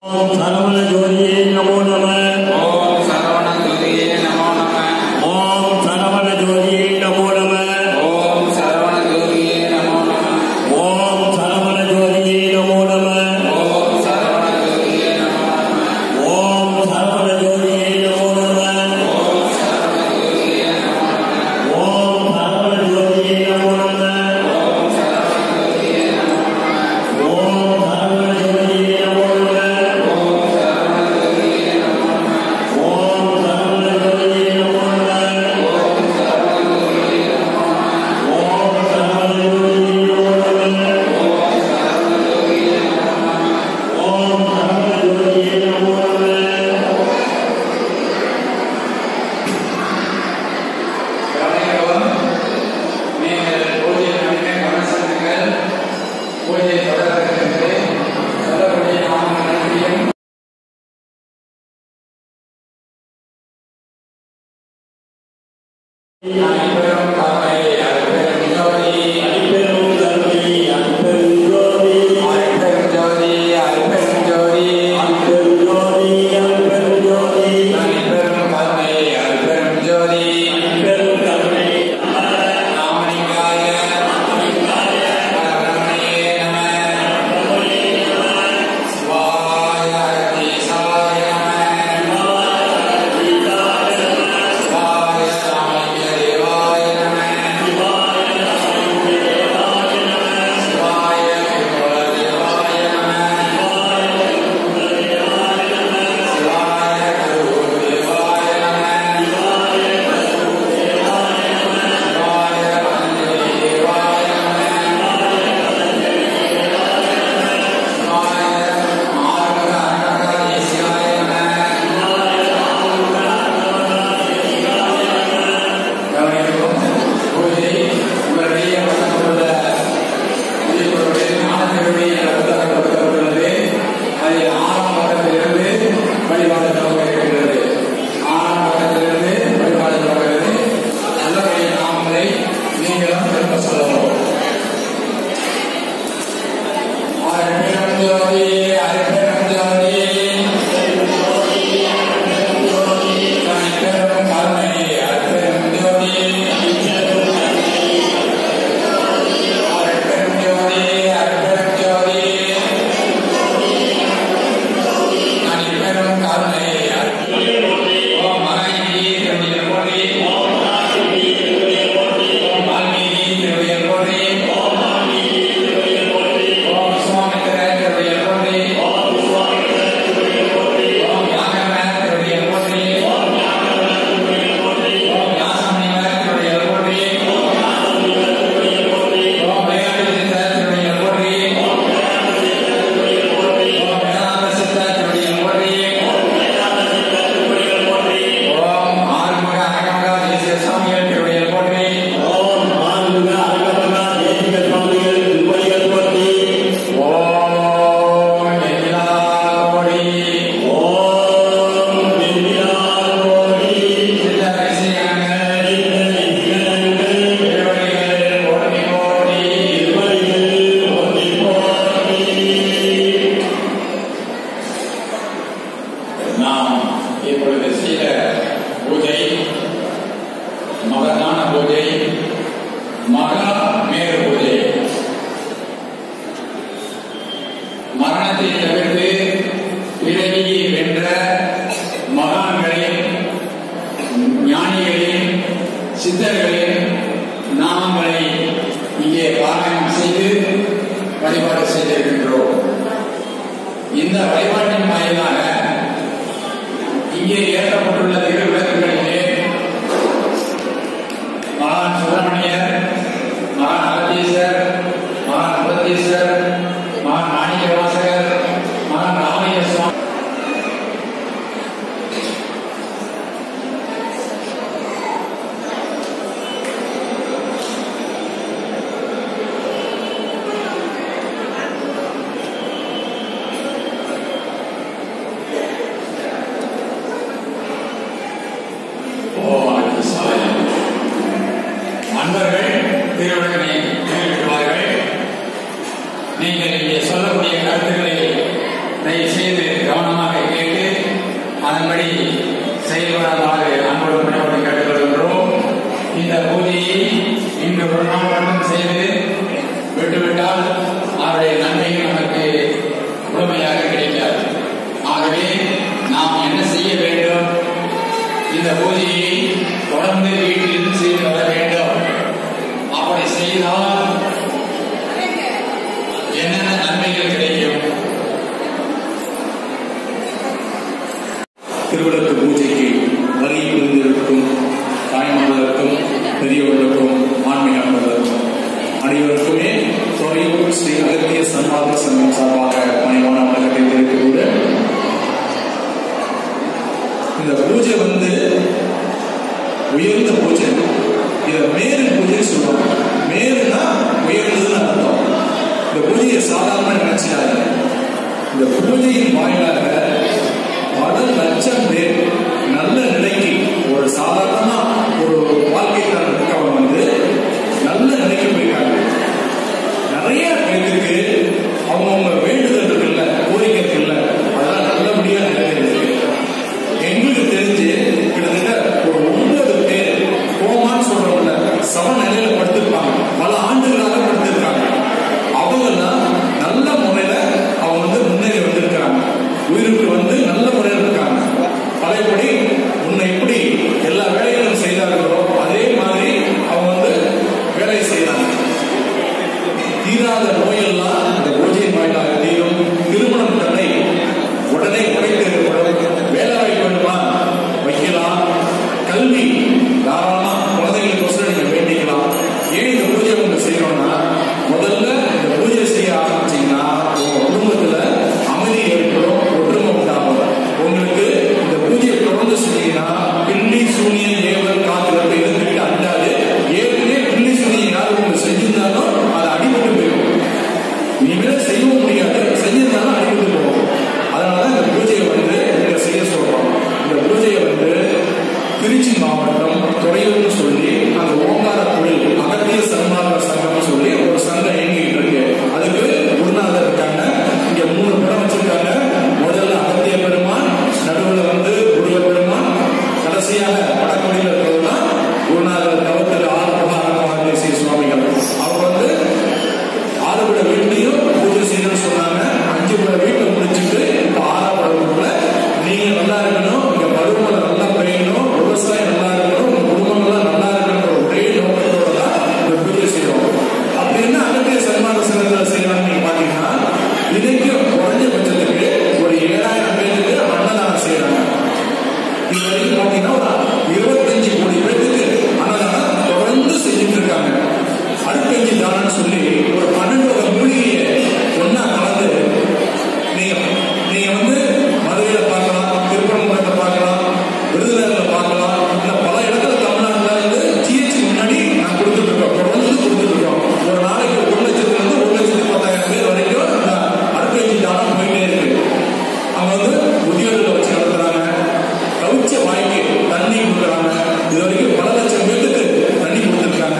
ஓம் சரவண ஜோதியே நமோ நம ஓம் சரவண ஜோதியே நமோ நம ஓம் சரவண ஜோதியே நமோ நம ஓம் சரவண ஜோதியே நமோ நம ஓம் சரவண ஜோதியே நமோ நம ஓம் சரவண ஜோதியே நமோ நம ஓம் சரவண ஜோதியே நமோ நம ஓம் சரவண ஜோதியே நமோ நம ஓம் சரவண ஜோதியே நமோ நம ஓம் சரவண ஜோதியே நமோ நம ஓம் சரவண ஜோதியே நமோ நம ஓம் சரவண ஜோதியே நமோ நம ஓம் சரவண ஜோதியே நமோ நம ஓம் சரவண ஜோதியே நமோ நம ஓம் சரவண ஜோதியே நமோ நம ஓம் சரவண ஜோதியே நமோ நம ஓம் சரவண ஜோதியே நமோ நம கவனிக்கவும் நீங்கள் பூஜை பண்ணின கவனிசங்கள் பூஜை தொடர்கிறது சொல்லக்கூடிய நாம நன்றியும் அனைவரும் கவலை அற்பெரும் ஜோதி அடிப்பெரும் கருணை அடிப்பெரும் ஜோதி அற்பெரும் ஜோதி அற்பெரும் ஜோதி அடிப்பெரும் ஜோதி அடிப்பெரும் ஜோதி அனைவரும் கவலை அற்பெரும் ஜோதி அடிப்பெரும் கருணை ராமலிங்காய பரபிரமணியே நம சிவாய அகத்தீசாய நம சிவாய சாமிய தேவாய நம சிவாய குருகுல தேவாய நம சிவாய குரு தேவாய நம சிவாய பதஞ்சலி தேவாய நம சிவாய ஆறுமுக அருணாதேசியாய நம கவனிக்கவும் பூஜை உங்களுடைய வசமுள்ள உங்களுடைய ஞானத்தினுடைய புத்தகம் கொடுக்கப்பட்டுள்ளது அதில் ஆறாம் பக்கத்திலிருந்து வழிபாடு தொடங்க இருக்கின்றது ஆறாம் பக்கத்திலிருந்து வழிபாடு தொடங்குகிறது நல்லபடிய நாமங்களை நீங்களும் திரும்ப சொல்லவும் அற்பெரும் ஜோதி அற்பெரும் ஜோதி அற்பெரும் கருணை அற்பெரும் ஜோதி அற்பெரும் ஜோதி அற்பெரும் ஜோதி அற்பெரும் கருணை ஓம் மகாநீதி திருவியல் போற்றி ஓம் வால்மீகி திருவியல் போற்றி ஓம் சுவாமித்திர திருவியல் போற்றி ஓம் யாகம திருவியல் போற்றி ஓம் யாசமுனிவர் திருவியல் போற்றி ஓம் வேதாந்த திருவியல் போற்றி ஓம் வேதாந்த சித்த திருவியல் போற்றி ஓம் ஆறுமுக அகமக தேசிய சாமிகள் திருவியல் போற்றி ஓம் ஆன்மீக அருகமகா தேசிக சுவாமிகள் திருப்பதிகள் போற்றி ஓம் எல்லா கோடி ஓம் வெண்ணிலார் கோடி சித்த ரசிகங்கள் சிகரங்கள் திருவடிகள் கோடி கோடி திருப்பதிகள் போற்றி போற்றி நாம் இப்பொழுது செய்த பூஜை மகதான பூஜை மகா மேரு பூஜை மரணத்தை தவிர்த்து பிறவியை வென்ற மகான்களின் ஞானிகளின் சித்தர்களின் நாமங்களை இங்கே பாராயணம் செய்து வழிபாடு செய்திருக்கின்றோம் இந்த வழிபாட்டின் வாயிலாக இங்கே ஏற்றப்பட்டுள்ள திரு விளக்குகளிலே மகான் சுப்பிரமணியர் மகான் அகத்தீசர் மகான் அகத்தீசர் மகான் மாணிக்க வாசகர் மகான் ராமைய சுவாமி ஓ அகத்தீசாயம் அன்பர்கள் திருவிழனை தெரிவிக்கிறார்கள் நீங்கள் இங்கே சொல்லக்கூடிய கருத்துக்களை தயவு செய்து கவனம் அதன்படி செயல்படுமாறு அன்போடு பணியோடு கேட்டுக்கொள்கின்றோம் இந்த பூஜையை இன்று ஒரு நாள் மட்டும் செய்து விட்டுவிட்டால் அவருடைய நன்மைகள் நமக்கு முழுமையாக கிடைக்காது ஆகவே நாம் என்ன செய்ய வேண்டும் இந்த பூஜையை தொடர்ந்து வீட்டில் செய்து வர வேண்டும் அப்படி செய்தால் என்னென்ன நன்மைகள் கிடைக்கும் திருவிளக்கு பூஜைக்கு வரி புரிந்திருக்கும் தாய்மார்களுக்கும் பெரியவர்களுக்கும் ஆன்மீக அன்பர்களுக்கும் அனைவருக்குமே துறையூர் ஸ்ரீ அகத்திய சன்மார்க்க சங்கம் சார்பாக பணிவான வணக்கத்தை தெரிவித்துக் கொண்டு இந்த பூஜை வந்து உயர்ந்த பூஜை இதை மேரு பூஜை சொல்லுவாங்க மேருனா உயர்ந்ததுன்னு அர்த்தம் இந்த பூஜையை சாதாரண நினைச்சாங்க இந்த பூஜையின் வாயிலாக பல லட்சம் பேர் நல்ல நிலைக்கு ஒரு சாதாரணமா ஒரு வாழ்க்கை தரம் இருக்கவங்க வந்து நல்ல நிலைக்கு போயிருக்காங்க நிறைய பேருக்கு அவங்கவுங்க வேண்டுதல் இருக்குல்ல கோரிக்கை இருக்குல்ல அதெல்லாம் நல்லபடியா நிறைவேறிருக்கு எங்களுக்கு தெரிஞ்சு கிட்டத்தட்ட ஒரு ஒன்பது பேர் கோமான்னு சொல்றவங்க சம நிலையில படுத்திருப்பாங்க பல ஆண்டுகளாக படுத்திருக்காங்க அவங்கெல்லாம் நல்ல முறையில அவங்க வந்து முன்னேறி வந்திருக்கிறாங்க உயிருக்கு வந்து நல்ல முறையில் இருக்காங்க பழையபடி முன்ன எப்படி எல்லா வேலைகளும் செய்தார்களோ அதே மாதிரி அவங்க வந்து வேலை செய்யறாங்க தீராத நோயெல்லாம் இந்த பூஜையின் வாயிலாக தீரும் திருமணம் தடை உடனே உடைத்திருக்கப்படும் வேலை வாய்ப்பு வேண்டுமா வைக்கலாம் கல்வி தாராளமா குழந்தைகளுக்கு நீங்க வேண்டிக்கலாம் ஏன் இந்த பூஜை உங்களுக்கு செய்யணும்னா முதல்ல இந்த பூஜை செய்ய ஆரம்பிச்சீங்கன்னா உங்க குடும்பத்துல அமைதி ஏற்படும் ஒற்றுமை உண்டாகும் உங்களுக்கு இந்த பூஜையை தொடர்ந்து செஞ்சீங்கன்னா பில்லி சூனியன் ஏவல் காத்துறது எதுக்கிட்ட அண்டாது ஏற்கனவே பில்லி சூனியன் யாரும் உங்களுக்கு செஞ்சிருந்தாலும் அது அடிபட்டு போயிடும் இனிமேல் செய்யவும் முடியாது செஞ்சிருந்தாலும் அடிபட்டு போகும் அதனால இந்த பூஜையை வந்து இங்க செய்ய சொல்றோம் இந்த பூஜையை வந்து திருச்சி மாவட்டம் துறையூர்னு சொல்லி அந்த ஓங்கார தொழில் அகத்திய சன்மார்க்க சங்கம்னு சொல்லி ஒரு சங்கம் இயங்கிட்டு இருக்கு அதுக்கு குருநாதர் இருக்காங்க இங்க மூணு பேரும் வச்சிருக்காங்க முதல்ல அகத்திய பெருமான் நடுவுல வந்து குருவ பெருமான் கடைசியாக வடக்கொடியில் இருக்கிறதுனா குருநாதர் தவத்தில் ஆறுமுக அரங்கமாதேசி சுவாமிகள் அவங்க வந்து ஆறு விட வீட்லயும் பூஜை செய்யணும்னு சொன்னாங்க அஞ்சு விட வீட்டை முடிச்சுட்டு இப்ப ஆறாம் விட வீட்டுல நீங்க நல்லா இருக்கணும் உங்க பருவமழை நல்லா பெய்யணும் விவசாயம் நல்லா இருக்கணும் உங்க குடும்பங்கள்லாம் நல்லா இருக்கணுன்ற ஒரே நோக்கத்தோட தான் இந்த பூஜை செய்யறோம் அப்படி என்ன அகத்திய சன்மான சங்கத்தில் செய்யறாங்க நீங்க பாத்தீங்கன்னா இதுக்கு குறைஞ்சபட்சத்துக்கு ஒரு ஏழாயிரம் பேருக்கு அன்னதானம் செய்யறாங்க இது வரைக்கும் பாத்தீங்கன்னா ஒரு இருபத்தஞ்சு கோடி பேருக்கு அன்னதானம் தொடர்ந்து செஞ்சுட்டு இருக்காங்க அடுப்பஞ்சு தானம்னு சொல்லி ஒரு பன்னெண்டு வகை மூலிகையை ஒன்னா கலந்து நீங்க நீங்க வந்து மதுரையில பார்க்கலாம் திருப்பரங்குன்றத்தை பார்க்கலாம் விருதுநகர்ல பார்க்கலாம் இந்த பல இடத்துல தமிழ்நாட்டுல இருந்து ஜிஹெச் முன்னாடி நான் கொடுத்துட்டு இருக்கோம் தொடர்ந்து கொடுத்துட்டு இருக்கோம் ஒரு நாளைக்கு ஒரு லட்சத்துல இருந்து ஒரு லட்சத்தி பத்தாயிரம் பேர் வரைக்கும் இந்த அடுப்பஞ்சு தானம் போயிட்டே இருக்கு அவங்க வந்து முதியோர்களை வச்சு நடத்துறாங்க கவுச்ச வாங்கி தண்ணி கொடுக்குறாங்க இது வரைக்கும் பல லட்சம் பேருக்கு தண்ணி கொடுத்துருக்காங்க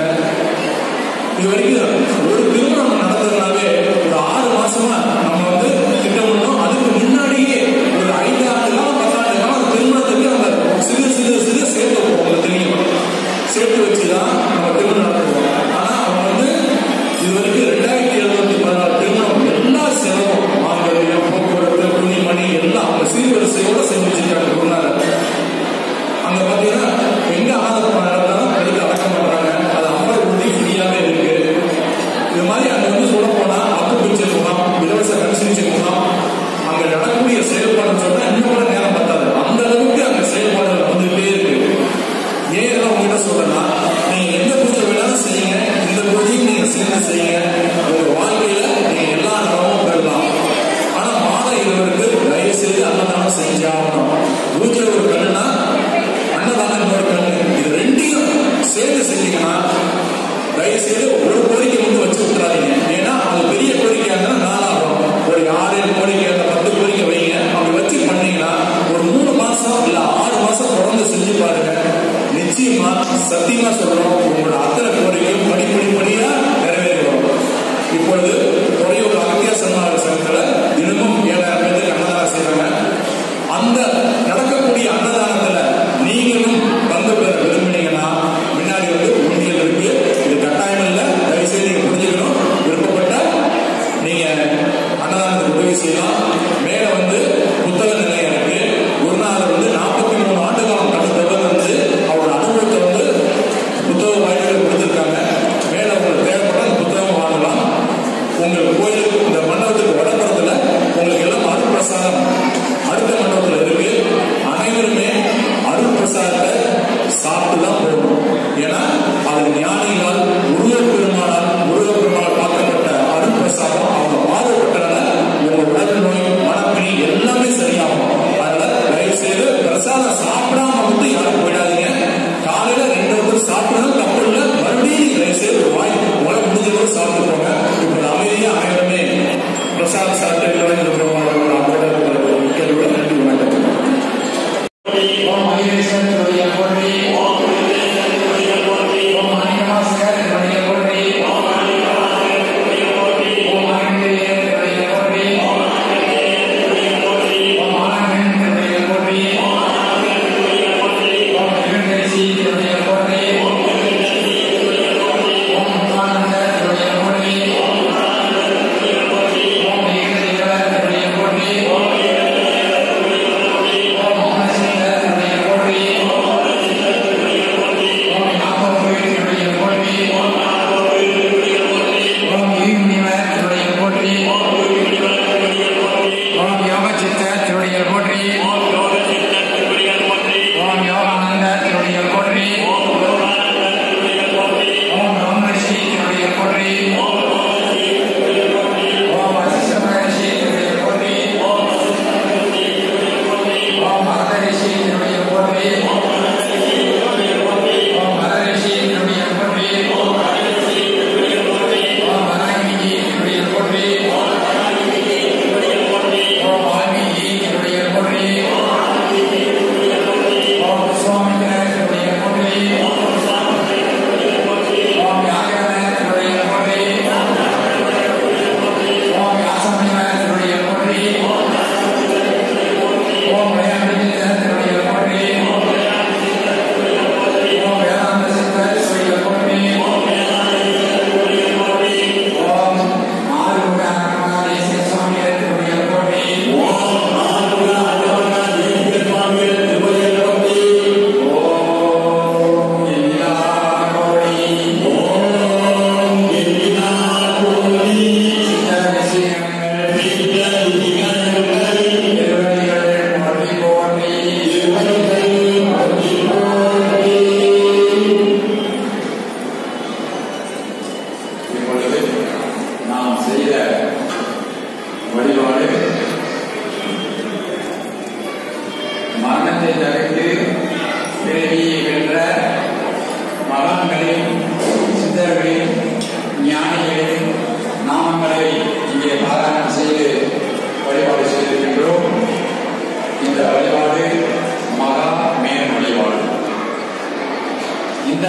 இது வரைக்கும் ஒரு திருமணம் நடந்ததுனாவே ஒரு ஆறு மாசமா நம்ம வந்து திட்டமிடணும் அதுக்கு முன்னாடியே ஒரு ஐந்து ஆண்டு காலம் பத்தாண்டு காலம் திருமணத்துக்கு நம்ம சிறு சிறு சிறு சேர்த்து வைப்போம் உங்களுக்கு தெரியும் சேர்த்து வச்சுதான் நம்ம திருமணம் நடத்துவோம் ஆனா அவங்க வந்து இது வரைக்கும் ரெண்டாயிரத்தி எழுநூத்தி பதினாலு திருமணம் எல்லா செலவும் மாங்கல்யம் போக்குவரத்து துணிமணி எல்லாம் அவங்க சீர்வரிசையோட செஞ்சு வச்சிருக்காங்க குருநாதர் அங்க பாத்தீங்கன்னா எங்க ஆதரவு நடந்தாலும் படிக்க அடக்கம் பண்றாங்க அது அமர் உறுதி ஃப்ரீயாவே இருக்கு இது மாதிரி அங்க வந்து சொல்ல போனா அக்குபஞ்சர் முகாம் இலவச கண் சிகிச்சை முகாம் அங்க நடக்கக்கூடிய செயல்பாடுன்னு சொன்னா இன்னும் கூட நேரம் பத்தாது அந்த அளவுக்கு அங்க செயல்பாடுகள் வந்துட்டே இருக்கு ஏன் இதெல்லாம் உங்ககிட்ட சொல்றேன்னா நீங்க எந்த பூஜை வேணாலும் செய்யுங்க இந்த பூஜையும் நீங்க சேர்ந்து செய்யுங்க உங்க வாழ்க்கையில நீங்க எல்லா நலமும் பெறலாம் ஆனா மாத இருவருக்கு தயவு செய்து அன்னதானம் செஞ்சாகணும் பூஜை ஒரு கண்ணுனா அன்னதானம் இன்னொரு கண்ணு இது ரெண்டையும் சேர்ந்து செஞ்சீங்கன்னா தயவு செய்து ஒரு கோரிக்கை வந்து வச்சு விட்டுறாதீங்க ஏன்னா அது பெரிய கோரிக்கையா இருந்தா நாளாகும் ஒரு ஆறு ஏழு கோரிக்கை அந்த பத்து கோரிக்கை வைங்க அப்படி வச்சு பண்ணீங்கன்னா ஒரு மூணு மாசம் இல்ல ஆறு மாசம் தொடர்ந்து செஞ்சு பாருங்க நிச்சயமா சத்தியமா சொல்றோம் உங்களோட அத்தனை கோரிக்கையும் படிப்படி படியா நிறைவேறும் இப்பொழுது துறையூர் அகத்திய சன்மார்க்க சங்கத்துல தினமும் ஏழாயிரம் பேருக்கு அன்னதானம் செய்றாங்க அந்த நடக்கக்கூடிய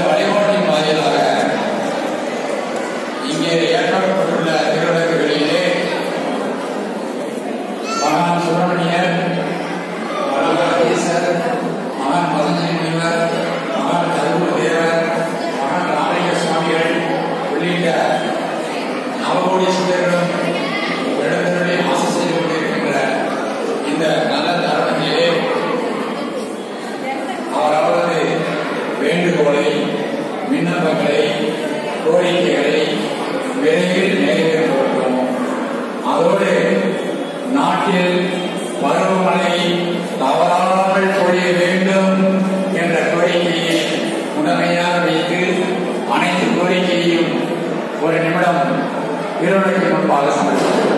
வழிபாட்டின் வாயிலாக இங்கே ஏற்படப்பட்டுள்ள திருவிழாக்களிலே மகான் சுப்பிரமணியர் மகான் ஈசர் மகான் பதஞ்சலி முனிவர் மகான் கருவூர் தேவர் மகான் ராமலிங்க சுவாமிகள் உள்ளிட்ட நவகோடீஸ்வரர்களும் எழுந்தருளி ஆசை செய்து கொண்டிருக்கின்ற இந்த நல்ல தருணத்திலே அவர் அவரது வேண்டுகோளை விண்ணப்பங்களை கோரிக்கைகளை விரைவில் நிறைவேற்றப்படும் அதோடு நாட்டில் பருவமழை தவறாமல் பொழிய வேண்டும் என்ற கோரிக்கையை முதன்மையாக வைத்து அனைத்து கோரிக்கையையும் ஒரு நிமிடம் இருவருக்கு முன்பாக சமர்ப்பிக்கிறோம்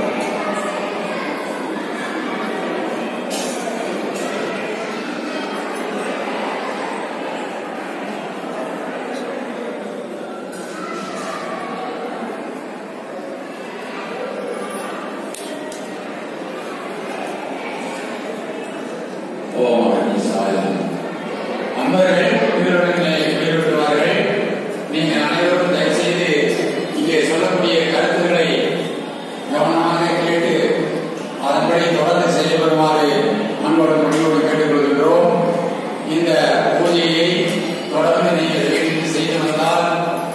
ஓம் அகதீசாய அன்பர்கள் உயிரிழங்களை ஈடுபடுவார்கள் நீங்கள் அனைவரும் தயவுசெய்து இங்கே சொல்லக்கூடிய கருத்துக்களை கவனமாக கேட்டு அதன்படி தொடர்ந்து செயல்படுமாறு அன்போடு முடிவோடு கேட்டுக்கொள்கின்றோம் இந்த பூஜையை தொடர்ந்து நீங்கள் வீட்டில் செய்து வந்தால்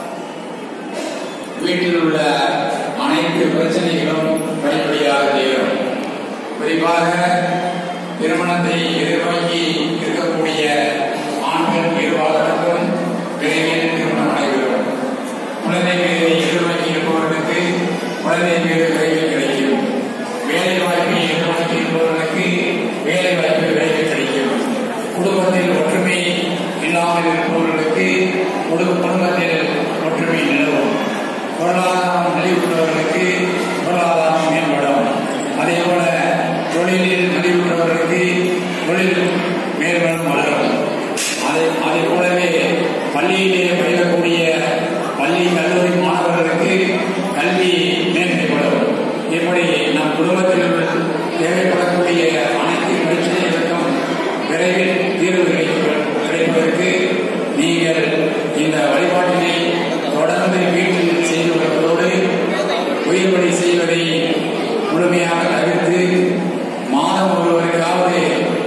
வீட்டில் உள்ள அனைத்து பிரச்சனைகளும் படிப்படியாக தீரும் குறிப்பாக திருமணத்தை எதிர்நோக்கி இருக்கக்கூடிய ஆண்கள் இருபாலருக்கும் விரைவில் திருமணம் நடைபெறும் குழந்தை பேரை எதிர்நோக்கி இருப்பவர்களுக்கு குழந்தை பேரு விரைவில் கிடைக்கும் வேலை வாய்ப்பை எதிர்நோக்கி இருப்பவர்களுக்கு வேலை வாய்ப்பு விரைவில் கிடைக்கும் குடும்பத்தில் ஒற்றுமை இல்லாமல் இருப்பவர்களுக்கு குடும்ப குடும்பத்தில் ஒற்றுமை நிலவும் பொருளாதாரம் நலிவுள்ளவர்களுக்கு பொருளாதாரம் மேம்படும் அதே போல தொழிலில் நலிவுள்ளவர்களுக்கு தொழில் மேம்படும் வளரும் அதே அதே போலவே பள்ளியிலே பயிலக்கூடிய பள்ளி கல்லூரி மாணவர்களுக்கு கல்வி மேன்மைப்படும் இப்படி நம் குடும்பத்தில் தேவைப்படக்கூடிய அனைத்து பிரச்சனைகளுக்கும் விரைவில் தீர்வு கிடைக்க- கிடைப்பதற்கு நீங்கள் இந்த வழிபாட்டினை தொடர்ந்து வீட்டில் செய்து வருவதோடு உயிர்வழி செய்வதை முழுமையாக தவிர்த்து மாதம் ஒருவருக்காவது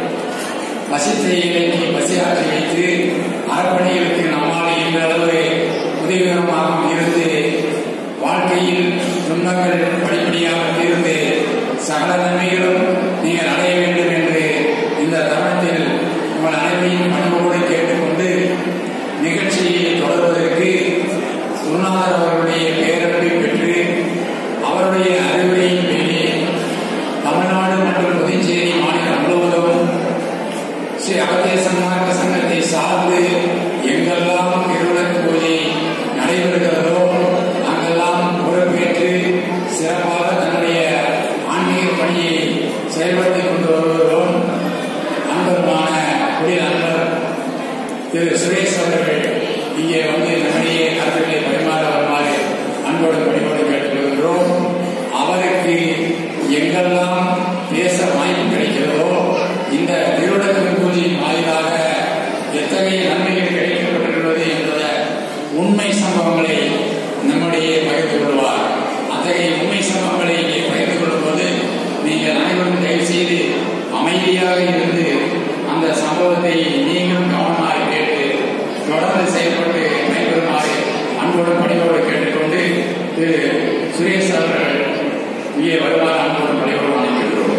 பசித்தை இலக்கி பசியாற்றி வைத்து அறப்பணிகளுக்கு நம்மால் இந்த அளவு உதவிகரமாக இருந்து வாழ்க்கையில் துன்பங்கள் படிப்படியாக தீர்ந்து சகல நன்மைகளும் நீங்கள் அடைய வேண்டும் என்று இந்த தருணத்தில் உங்கள் அனைவரையும் பணிவோடு கேட்டுக்கொண்டு நிகழ்ச்சியை தொடர்வதற்கு குருநாதர் அவர்களுடைய பேரன்பை பெற்று அவருடைய அறிவுரையின் பேரில் தமிழ்நாடு மற்றும் புதுச்சேரி மாநிலம் முழுவதும் ஸ்ரீ அகத்திய சன்மார்க்க சங்கத்தை சார்ந்து எங்கெல்லாம் திருவிளக்கு பூஜை நடைபெறுகிறதோ அங்கெல்லாம் பொறுப்பேற்று சிறப்பாக தன்னுடைய ஆன்மீக பணியை செயல்படுத்திக் கொண்டு வருவதும் அன்பருமான குடி நண்பர் திரு சுரேஷ் அவர்கள் இங்கே வந்து நம்முடைய கருத்துக்களை பரிமாற வருமாறு அன்போடு பணிவோடு கேட்டுக்கொள்கிறோம் அவருக்கு எங்கெல்லாம் பேச வாய்ப்பு கிடைக்கிறதோ இந்த திருவிழக்கு பூஜையின் வாயிலாக எத்தகைய நன்மைகள் கிடைக்கப்பட்டுள்ளது என்ற உண்மை சம்பவங்களை நம்முடைய பகிர்ந்து கொள்வார் அத்தகைய உண்மை சம்பவங்களை இங்கே பகிர்ந்து கொள்ளும்போது நீங்கள் அனைவரும் தயவு செய்து அமைதியாக இருந்து அந்த சம்பவத்தை நீங்களும் கவனமாக கேட்டு தொடர்ந்து செயல்பட்டு பயன்பெறுமாறு அன்போடு பணிவோடு கேட்டுக்கொண்டு திரு சுரேஷ் அவர்கள் இங்கே வருமாறு அன்போடு பணிவோடு அழைக்கின்றோம்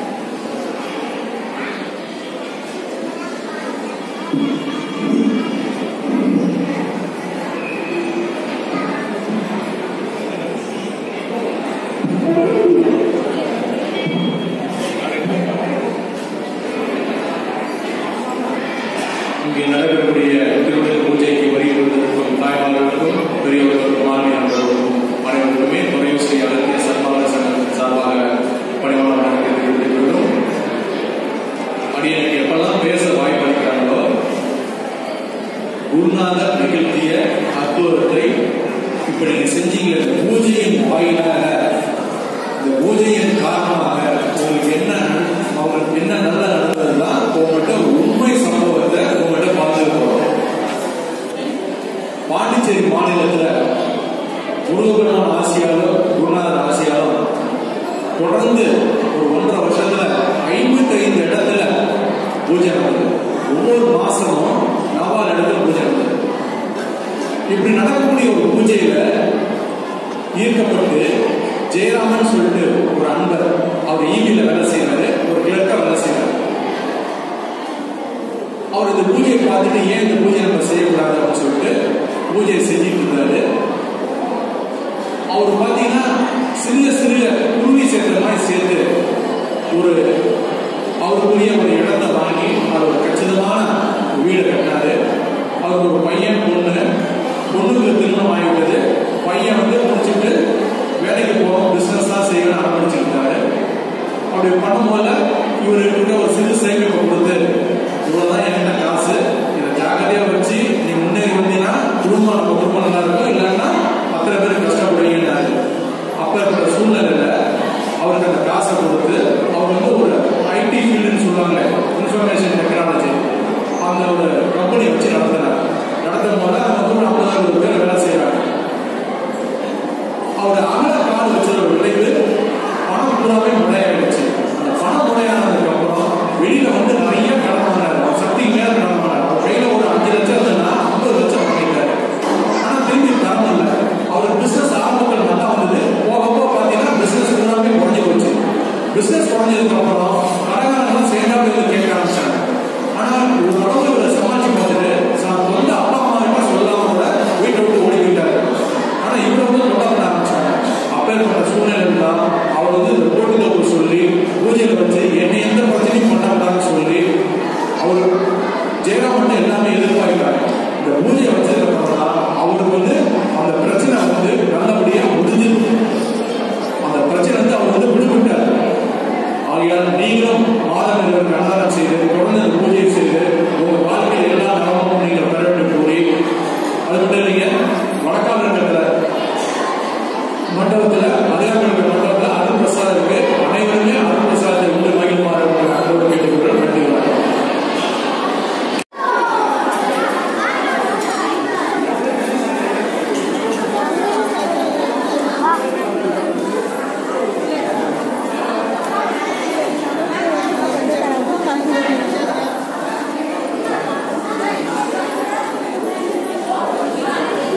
இங்கே நடைபெறக்கூடிய திருமண பூஜைக்கு வருகிறவர்களுக்கும் தாய்மார்களுக்கும் பெரியவர்களுக்கும் மாநில நண்பர்களுக்கும் அனைவருக்குமே துறை ஸ்ரீ அகத்திய சன்மார்க்க சங்கத்தின் சார்பாக பணிவான வணக்கத்தை தெரிவித்துக் கொள்கிறோம் அடியனுக்கு எப்பெல்லாம் பேச வாய்ப்பு அளிக்கிறாங்களோ குருநாதர் நிகழ்த்திய அற்புதத்தை இப்படி நீங்க செஞ்சீங்க இந்த பூஜையின் வாயிலாக இந்த பூஜையின் காரணமாக உங்களுக்கு என்ன அவங்களுக்கு என்ன நல்லா நடந்ததுன்னா உங்கள்கிட்ட உண்மை சம்பவத்தை உங்கள்கிட்ட பார்த்து போறோம் பாண்டிச்சேரி மாநிலத்துல முருகபெருமான் ஆசியாலும் குருநாதர் ஆசியாலும் தொடர்ந்து ஒரு ஒன்றரை வருஷத்துல ஐம்பத்தி ஐந்து இடத்துல பூஜை நடந்தது ஒவ்வொரு மாசமும் நாவால் இடத்துல பூஜை நடந்தது இப்படி நடக்கக்கூடிய ஒரு பூஜையில ஈர்க்கப்பட்டு ஜெயராமன் சொல்லிட்டு ஒரு அன்பர் அவர் ஈவில வேலை செய்யறாரு ஒரு கிழக்கா வேலை செய்யறாரு அவர் இந்த பூஜையை பார்த்துட்டு ஏன் இந்த பூஜை நம்ம செய்யக்கூடாது அப்படின்னு சொல்லிட்டு பூஜையை செஞ்சுட்டு இருந்தாரு அவர் பார்த்தீங்கன்னா சிறிய சிறிய குருவி சேர்த்த மாதிரி சேர்த்து ஒரு அவருக்குரிய ஒரு இடத்தை வாங்கி அவர் ஒரு கச்சிதமான வீடு கட்டினாரு அவர் ஒரு பையன் பொண்ணு பொண்ணுக்கு திருமணம் ஆகிவிட்டது பையன் வந்து முடிச்சுட்டு வேலைக்கு போகணும் பிஸ்னஸ்லாம் செய்யணும்னு ஆரம்பிச்சிருந்தாரு அப்படி பண்ணும்போது இவர்கிட்ட ஒரு சிறு சேமிப்பு கொடுத்து இவ்வளவுதான் என்கிட்ட காசு இதை ஜாகிரதையா வச்சு நீ முன்னேறி வந்தீங்கன்னா குடும்பம் நம்ம குடும்பம் நல்லா இருக்கும் இல்லைன்னா அத்தனை பேர் கஷ்டப்படுவீங்கன்னாரு அப்பேற்பட்ட சூழ்நிலையில அவருக்கு அந்த காசை கொடுத்து அவர் வந்து ஒரு ஐடி ஃபீல்டுன்னு சொல்லுவாங்க இன்ஃபர்மேஷன் டெக்னாலஜி அந்த ஒரு கம்பெனி வச்சு நடத்தினார் நடத்தும் போது அவங்க வந்து ஒரு ஐம்பதாயிரம் பேர் வேலை செய்யறாங்க அவர் அகல கால் வச்சதோட விளைவு பணம் பூராவே முறையாயிடுச்சு அந்த பணம் முறையானதுக்கு அப்புறம் வெளியில வந்து நிறைய கடன் வாங்கினார் அவர் சக்தி மேல கடன் வாங்கினார் அவர் கையில ஒரு அஞ்சு லட்சம் இருந்ததுன்னா ஐம்பது லட்சம் வாங்கிட்டாரு ஆனா திரும்பி தரம் இல்லை அவர் பிசினஸ் ஆரம்பத்தில் நல்லா வந்தது போக போக பார்த்தீங்கன்னா பிசினஸ் பூராமே குறைஞ்சு போச்சு பிசினஸ் குறைஞ்சதுக்கு அப்புறம் கடைக்காரங்களாம் சேர்ந்தாலும் இருந்து கேட்க ஆரம்பிச்சாங்க ஆனா ஒரு தடவை இவரை சமாளிச்சு பார்த்துட்டு நான் வந்து அப்பா அம்மா கிட்ட சொல்லாம கூட வீட்டை விட்டு ஓடி போயிட்டாரு ஆனா இவரை வந்து கொண்டாட ஆரம்பிச்சாங்க அப்பேற்பட்ட சூழ்நிலை தான் அவர் வந்து இந்த போட்டி தொகுப்பு சொல்லி பூஜையில வச்சு என்னை எந்த பிரச்சனையும் பண்ணக்கூடாதுன்னு சொல்லி அவர் ஜெயராம் வந்து எல்லாமே எதிர்பார்க்கிறாங்க இந்த பூஜையை வச்சதுக்கு அப்புறம் தான் அவருக்கு வந்து அந்த பிரச்சனை வந்து நல்லபடியா முடிஞ்சு அந்த பிரச்சனை வந்து அவர் வந்து விடுபட்டார் ஆகையால் நீங்களும் மாதம் இருவர் கண்ணாரம் செய்து தொடர்ந்து அந்த பூஜையை செய்து உங்க வாழ்க்கையில் எல்லா நலமும் நீங்கள் பெற வேண்டும் கூறி அது மட்டும் இல்லைங்க வடக்காவிரங்கத்துல மண்டபத்துல அதிகாரிகள் மண்டபத்துல அருள் பிரசாதம் இருக்கு அனைவருமே அருள் பிரசாதத்தை உண்டு மகிழ்மாறு உங்களை அன்போடு கேட்டுக்கொள்கிறோம் நன்றி வணக்கம் Thank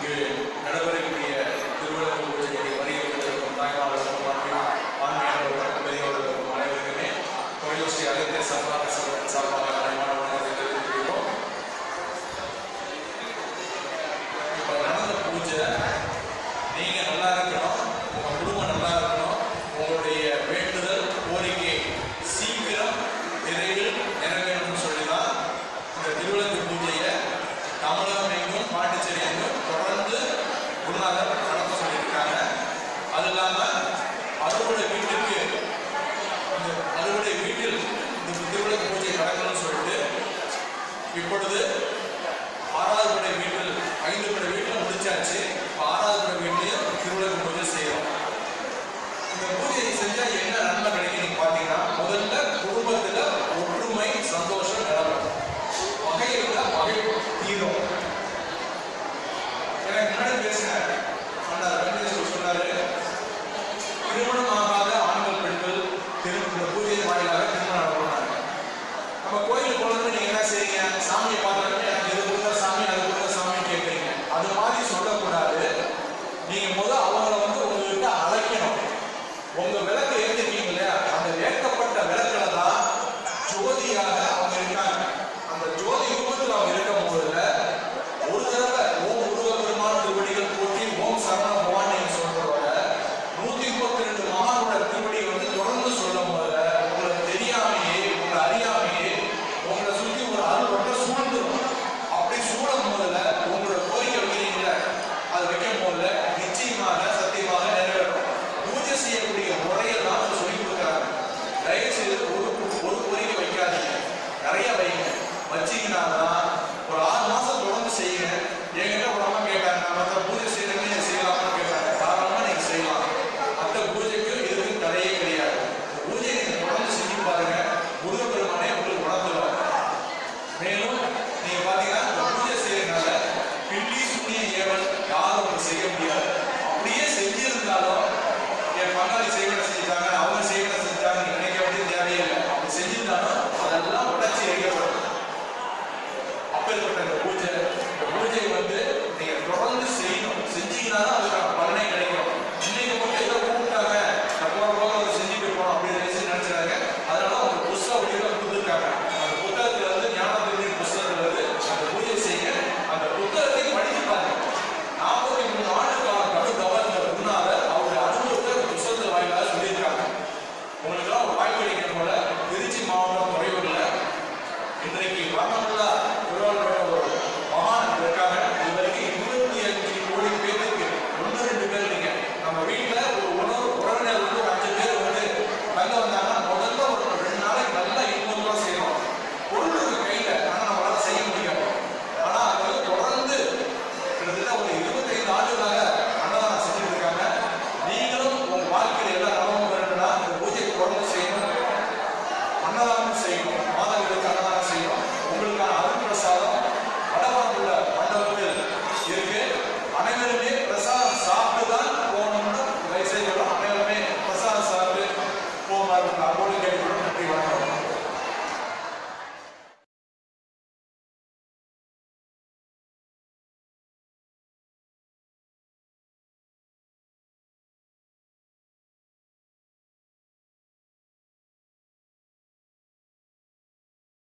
இங்கு நடைபெறக்கூடிய திருவிழாக்கள் பூஜைக்கு வருகிறவர்களுக்கும் தாய்மார்களுக்கும் ஆன்மீக பெரியவர்களுக்கும் அனைவருக்குமே கோயில் ஸ்ரீ அகத்திய சர்வாக சார்பாக அனைவரும் வணக்கத்தை தெரிவித்துக்கிறோம் இப்போ நடந்த பூஜை நீங்க நல்லா இருக்கணும் உங்க குடும்பம் நல்லா இருக்கணும் உங்களுடைய வேண்டுதல் கோரிக்கை சீக்கிரம் விரைவில் நிறைவேறணும்னு சொல்லி தான் இந்த திருவிழத்து பூஜையை தமிழகம் எங்கும் பாண்டிச்சேரி எங்கும் தொடர்ந்து குருநாதர் நடத்த சொல்லியிருக்காங்க அது இல்லாம அறுவடை வீட்டுக்கு இந்த அறுவடை வீட்டில் இந்த திருவிழத்து பூஜை நடக்கணும்னு சொல்லிட்டு இப்பொழுது ஆறாவது படை வீட்டில் ஐந்து படை வீட்டில் முடிச்சாச்சு இப்ப ஆறாவது படை வீட்லையும் திருவிழா பூஜை செய்யறோம் இந்த பூஜையை செஞ்சா என்ன நன்மை கிடைக்கும் நீங்க பாத்தீங்கன்னா முதல்ல குடும்பத்துல ஒற்றுமை சந்தோஷம் நிலவும் பகை இருந்தா பகை தீரும் எனக்கு முன்னாடி பேசின அண்ணா வெங்கடேஸ்வர் சொன்னாரு திருமணம் ஆகாத ஆண்கள் பெண்கள் திரு இந்த பூஜை வாயிலாக திருமணம் நடக்கிறாங்க நம்ம கோயிலுக்கு போனது நீங்க என்ன செய்றீங்க சாமியை பார்த்தாலுமே எனக்கு இது கொடுத்த சாமி அது கொடுத்த சாமி கேட்குறீங்க அது மாதிரி சொல்லக்கூடாது நீங்க முத அவங்கள வந்து உங்ககிட்ட அழைக்கணும் உங்க விளக்கு ஏற்றிருக்கீங்க இல்லையா அந்த ஏற்கப்பட்ட விளக்குல தான் ஜோதியாக அவங்க இருக்காங்க அந்த ஜோதி ரூபத்தில் அவங்க இருக்கும் போதுல ஒரு தடவை ஓம் முருகப்பெருமான் திருவடிகள் போற்றி ஓம் சரவண பவான் நீங்க சொல்றதோட நூத்தி முப்பத்தி ரெண்டு மகானோட திருவடி வந்து தொடர்ந்து சொல்லும் போதுல உங்களுக்கு தெரியாமையே உங்களை அறியாமையே உங்களை சுத்தி ஒரு அருள் வட்ட சூழ்ந்துடும் அப்படி சூழும் போதுல உங்களோட கோரிக்கை வைக்கிறீங்கள அது வைக்கும் போதுல நிச்சயமாக சத்தியமாக நிறைவேறும் பூஜை செய்யக்கூடிய முறையெல்லாம் அவங்க சொல்லி கொடுக்குறாங்க தயவு செய்து ஒரு ஒரு கோரிக்கை வைக்காதீங்க நிறைய வைங்க வச்சீங்கன்னா தான் ஒரு ஆறு மாசம் தொடர்ந்து செய்யுங்க என்கிட்ட ஒரு அம்மா கேட்டாங்க நான் மற்ற பூஜை செய்யறதுக்கு நீங்க செய்யலாமான்னு கேட்டாங்க தாராளமா நீங்க செய்யலாம் மற்ற பூஜைக்கு எதுவும் தடையே கிடையாது பூஜை நீங்க தொடர்ந்து செஞ்சு பாருங்க முருகப்பெருமானே உங்களுக்கு உணர்ந்துடும் மேலும் நீங்க பாத்தீங்கன்னா இந்த பூஜை செய்யறதுனால பில்லி சுண்ணிய ஏவல் யாரும் உங்களுக்கு செய்ய முடியாது அப்படியே செஞ்சிருந்தாலும் என் பங்காளி செய்வேன்